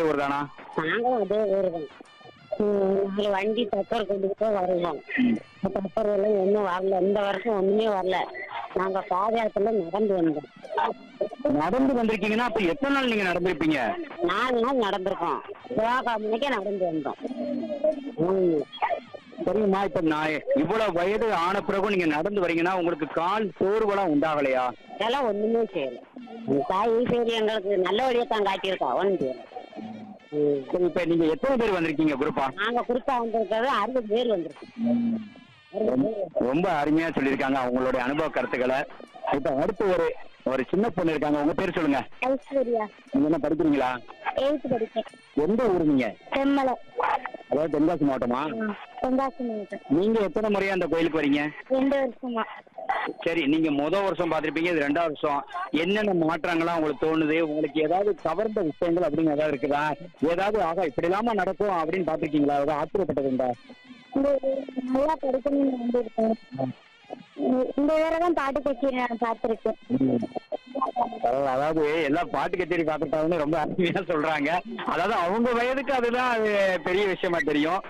ஊர் தானா நாங்களும் அதே ஊர் தான் நாலு வண்டி பெட்ரோல் கொண்டுகிட்டே வருவோம் பெட்ரோல் எல்லாம் ஒன்றும் வரல இந்த வருஷம் ஒண்ணுமே வரல நாங்க பாதயாத்திரல நடந்து வந்தோம் நடந்து வந்திருக்கீங்கன்னா அப்ப எத்தனை நாள் நீங்க நடந்திருப்பீங்க நாலு நாள் நடந்திருக்கோம் சிவகாமிக்கே நடந்து வந்தோம் ம். சரிம்மா இப்ப நான் இவ்வளவு வயது ஆன பிறகு நீங்க நடந்து வரீங்கன்னா உங்களுக்கு கால் சோர்வெல்லாம் உண்டாகலையா அதெல்லாம் ஒண்ணுமே செய்யல அந்த தாய் சரி எங்களுக்கு நல்ல வழியை தான் காட்டியிருக்கா ஒன்றும் செய்யல ம். சரி இப்ப நீங்க எத்தனை பேர் வந்திருக்கீங்க குரூப்பா நாங்க குறிப்பா வந்திருக்கிறது அறுபது பேர் வந்திருக்கோம் அறுபது பேர் ரொம்ப அருமையா சொல்லியிருக்காங்க அவங்களுடைய அனுபவ கருத்துக்களை இப்ப அடுத்து ஒரு ஒரு சின்ன பொண்ணு இருக்காங்க உங்க பேர் சொல்லுங்க ஐஸ்வர்யா நீங்க என்ன படிக்கிறீங்களா எயித்து படிக்கேன் எந்த ஊர் நீங்க செம்மலை அதாவது தென்காசி மாவட்டமா தென்காசி மாவட்டம் நீங்க எத்தனை முறையா அந்த கோயிலுக்கு வரீங்க ரெண்டு வருஷமா சரி நீங்க முத வருஷம் பார்த்திருப்பீங்க இது ரெண்டாவது வருஷம் என்னென்ன மாற்றங்கள்லாம் உங்களுக்கு தோணுது உங்களுக்கு ஏதாவது கவர்ந்த விஷயங்கள் அப்படின்னு ஏதாவது இருக்குதா ஏதாவது ஆகா இப்படி இல்லாம நடக்கும் அப்படின்னு பாத்திருக்கீங்களா ஏதாவது ஆச்சரியப்பட்டதுண்டா இந்த நல்லா படிக்கணும்னு வந்திருக்கேன் இந்த வேற தான் பாட்டு கட்சி நான் பார்த்துருக்கேன் பரவாயில்ல. அதாவது எல்லாம் பாட்டு கச்சேரி பார்த்துட்டாங்கன்னு ரொம்ப அருமையா சொல்றாங்க அதாவது அவங்க வயதுக்கு அதுதான் அது பெரிய விஷயமா தெரியும்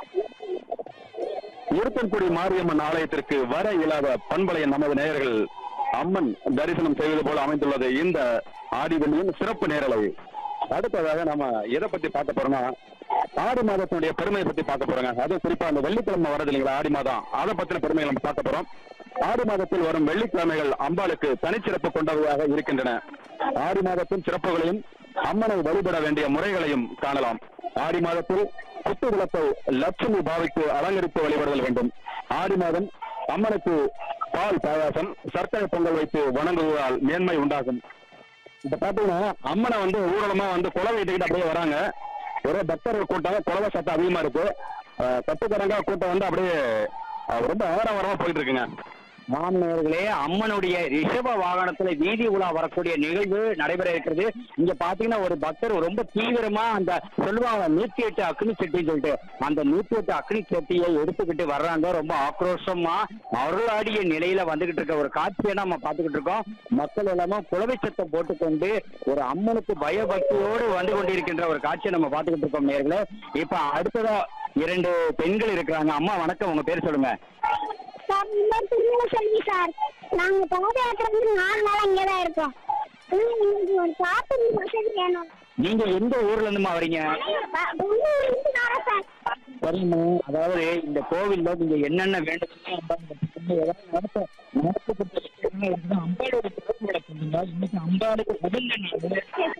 இருத்தன்குடி மாரியம்மன் ஆலயத்திற்கு வர இயலாத பண்பலைய நமது நேயர்கள் அம்மன் தரிசனம் செய்வது போல அமைந்துள்ளது இந்த ஆடிவெள்ளியின் சிறப்பு நேரலை அடுத்ததாக நம்ம எதை பத்தி பார்க்க போறோம்னா ஆடி மாதத்தினுடைய பெருமையை பத்தி பார்க்க போறோங்க அது குறிப்பா அந்த வெள்ளிக்கிழமை வரது இல்லைங்களா ஆடி மாதம் அதை பத்தின பெருமையை நம்ம பார்க்க போறோம் ஆடி மாதத்தில் வரும் வெள்ளிக்கிழமைகள் அம்பாளுக்கு தனிச்சிறப்பு கொண்டவையாக இருக்கின்றன ஆடி மாதத்தின் சிறப்புகளையும் அம்மனை வழிபட வேண்டிய முறைகளையும் காணலாம் ஆடி மாதத்தில் குத்து விளக்கை லட்சுமி பாவிக்கு அலங்கரித்து வழிபடுதல் வேண்டும் ஆடி மாதம் அம்மனுக்கு பால் பாயாசம் சர்க்கரை பொங்கல் வைத்து வணங்குவதால் மேன்மை உண்டாகும் இப்ப பாத்தீங்கன்னா அம்மனை வந்து ஊர்வலமா வந்து குலவை இட்டுக்கிட்டு அப்படியே வராங்க ஒரே பக்தர்கள் கூட்டம் குலவை சத்தம் அதிகமா இருக்கு அஹ் கட்டுக்கரங்க கூட்டம் வந்து அப்படியே அஹ் ரொம்ப ஆரவாரமா போயிட்டு இருக்குங்க மாமனர்களே அம்மனுடைய ரிஷப வாகனத்துல வீதி உலா வரக்கூடிய நிகழ்வு நடைபெற இருக்கிறது இங்க பாத்தீங்கன்னா ஒரு பக்தர் ரொம்ப தீவிரமா அந்த சொல்லுவாங்க நூத்தி எட்டு அக்னி சட்டின்னு சொல்லிட்டு அந்த நூத்தி எட்டு அக்னி சட்டியை எடுத்துக்கிட்டு வர்றாங்க ரொம்ப ஆக்ரோஷமா அருளாடிய நிலையில வந்துகிட்டு இருக்க ஒரு காட்சியை நம்ம பாத்துக்கிட்டு இருக்கோம் மக்கள் எல்லாமே குலவை சத்தம் போட்டுக்கொண்டு ஒரு அம்மனுக்கு பயபக்தியோடு வந்து கொண்டிருக்கின்ற ஒரு காட்சியை நம்ம பாத்துக்கிட்டு இருக்கோம் நேர்களே இப்ப அடுத்ததா இரண்டு பெண்கள் இருக்கிறாங்க அம்மா வணக்கம் உங்க பேர் சொல்லுங்க சார் இந்த திருமண செல்வி சார் நாங்க பாத யாத்திரை வந்து நாலு நாள் அங்கே தான் இருக்கோம் இன்னும் எங்களுக்கு ஒரு சாப்பிடு வசதி வேணும் நீங்க எந்த ஊர்ல இருந்துமா வரீங்க ப- பெங்களூர்லேருந்து வரோம் சார் சரிம்மா அதாவது இந்த கோவில்ல நீங்க என்னென்ன வேண்டுதலோ அம்பாளுக்கு ஏதாவது நடத்த நடத்தப்பட்ட விஷயங்கள் இருக்குன்னா அம்பாளோட திருவிழா பண்ணுங்க இன்னைக்கு அம்பாளுக்கு உகந்த நாள்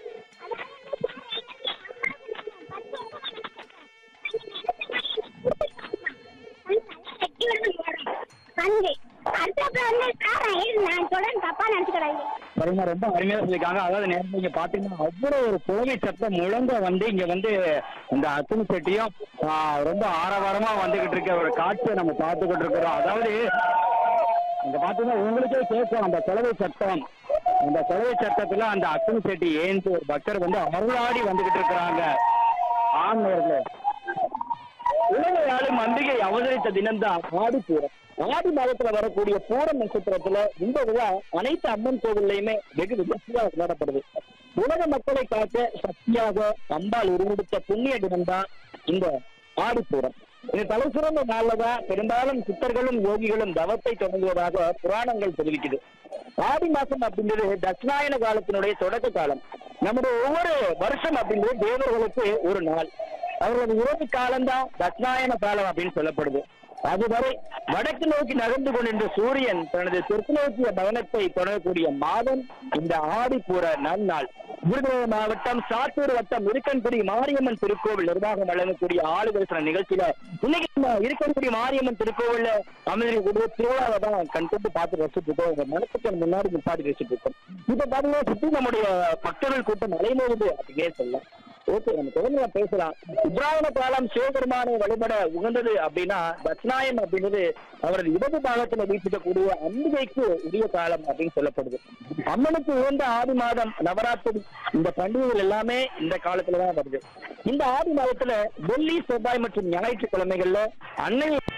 வந்து அடுத்தப்ப வந்து சார் நான் சொல்றேன் தப்பா நினைச்சுக்கிறாங்க சரிங்க ரொம்ப அருமையா சொல்லியிருக்காங்க அதாவது நேரம் நீங்க பாத்தீங்கன்னா அவ்வளவு ஒரு குழவை சத்தம் முழங்க வந்து இங்க வந்து இந்த அத்தனை செட்டியும் ஆஹ், ரொம்ப ஆரவாரமா வந்துகிட்டு இருக்க ஒரு காட்சியை நம்ம பார்த்துக்கிட்டு இருக்கிறோம் அதாவது இங்க பாத்தீங்கன்னா உங்களுக்கே கேட்கும் அந்த குழவை சத்தம் அந்த குழவை சத்தத்துல அந்த அத்தனை செட்டி ஏந்து ஒரு பக்தர் வந்து அருளாடி வந்துகிட்டு இருக்கிறாங்க ஆண்மையர்களே உலகையாளும் அம்பிகை அவதரித்த தினம்தான் ஆடி பூரம் ஆடி மாதத்துல வரக்கூடிய பூரம் நட்சத்திரத்துல இந்த விழா அனைத்து அம்மன் கோவில்லையுமே வெகு விமர்சையாக கொண்டாடப்படுது உலக மக்களை காக்க சக்தியாக அம்பாள் உருவெடுத்த புண்ணிய தினம்தான் இந்த ஆடிப்பூரம் இந்த தலை சிறந்த நாள்லதான் பெரும்பாலும் சித்தர்களும் யோகிகளும் தவத்தை தொடங்குவதாக புராணங்கள் தெரிவிக்குது ஆடி மாசம் அப்படின்றது தட்சிணாயன காலத்தினுடைய தொடக்க காலம் நம்முடைய ஒவ்வொரு வருஷம் அப்படின்றது தேவர்களுக்கு ஒரு நாள் அவர்களது இறுதி காலம்தான் தட்சிணாயன காலம் அப்படின்னு சொல்லப்படுது அதுவரை வடக்கு நோக்கி நகர்ந்து கொண்டிருந்த சூரியன் தனது தெற்கு நோக்கிய பயணத்தை தொடரக்கூடிய மாதம் இந்த ஆடிப்பூர நன்னாள் விருதுநகர் மாவட்டம் சாத்தூர் வட்டம் இருக்கன்குடி மாரியம்மன் திருக்கோவில் நிர்வாகம் வழங்கக்கூடிய ஆளு தரிசன நிகழ்ச்சியில இன்னைக்கு நம்ம இருக்கன்குடி மாரியம்மன் திருக்கோவில்ல அமைதிக்கூடிய திருவிழாவை தான் கண் கொண்டு பார்த்து ரசிச்சுட்டு இருக்கோம் உங்க மனசுக்கு முன்னாடி நிப்பாட்டி ரசிச்சுட்டு இருக்கோம் இப்ப பாத்தீங்கன்னா சுத்தி நம்முடைய பக்தர்கள் கூட்டம் அலைமோதுது அப்படின்னே சொல்லலாம் ஓகே நம்ம தொடர்ந்து நம்ம பேசலாம் உத்தராயண காலம் சிவபெருமானை வழிபட உகந்தது அப்படின்னா தட்சிணாயன் அப்படின்றது அவரது இடது பாகத்துல வீசிக்கக்கூடிய அம்பிகைக்கு உரிய காலம் அப்படின்னு சொல்லப்படுது அம்மனுக்கு உகந்த ஆடி மாதம் நவராத்திரி இந்த பண்டிகைகள் எல்லாமே இந்த காலத்துல தான் வருது இந்த ஆடி மாதத்துல வெள்ளி செவ்வாய் மற்றும் ஞாயிற்றுக்கிழமைகள்ல அன்னை